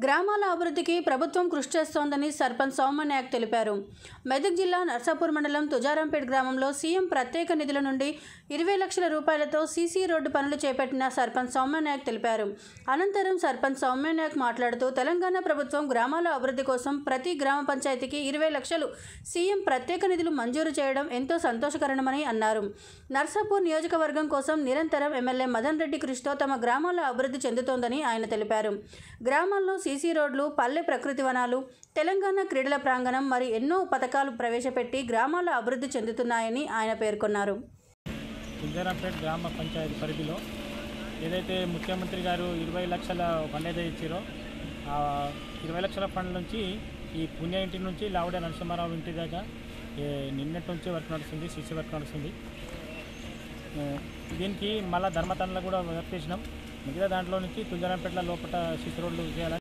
గ్రామాల అభివృద్ధికి ప్రభుత్వం కృషి చేస్తోందని సర్పంచ్ సౌమన్యాక్ తెలిపారు మెదక్ జిల్లా నర్సాపూర్ మండలం తుజారంపేట్ గ్రామంలో సీఎం ప్రత్యేక నిధుల నుండి ఇరవై లక్షల రూపాయలతో సీసీ రోడ్డు పనులు చేపట్టిన సర్పంచ్ సౌమ్యనాయక్ తెలిపారు అనంతరం సర్పంచ్ సౌమ్యనాయక్ మాట్లాడుతూ తెలంగాణ ప్రభుత్వం గ్రామాల అభివృద్ధి కోసం ప్రతి గ్రామ పంచాయతీకి ఇరవై లక్షలు సీఎం ప్రత్యేక నిధులు మంజూరు చేయడం ఎంతో సంతోషకరమని అన్నారు నర్సాపూర్ నియోజకవర్గం కోసం నిరంతరం ఎమ్మెల్యే మదన్ రెడ్డి కృషితో తమ గ్రామాల అభివృద్ధి చెందుతోందని ఆయన తెలిపారు గ్రామాల్లో సీసీ రోడ్లు పల్లె ప్రకృతి వనాలు తెలంగాణ క్రీడల ప్రాంగణం మరి ఎన్నో పథకాలు ప్రవేశపెట్టి గ్రామాల అభివృద్ధి చెందుతున్నాయని ఆయన పేర్కొన్నారు కుంజారంపేట గ్రామ పంచాయతీ పరిధిలో ఏదైతే ముఖ్యమంత్రి గారు ఇరవై లక్షల ఫండ్ ఏదైతే ఇచ్చారో ఆ ఇరవై లక్షల ఫండ్ నుంచి ఈ పుణ్య ఇంటి నుంచి లావుడే నరసింహారావు ఇంటి దాకా ఏ, నిన్నటి నుంచి వర్క్ నడుస్తుంది సిసి వర్క్ నడుస్తుంది ఏ, దీనికి మళ్ళీ ధర్మతంలో కూడా వర్క్ చేసినాం మిగతా దాంట్లో నుంచి కుంజారంపేట లోపల సిసి రోడ్లు చేయాలని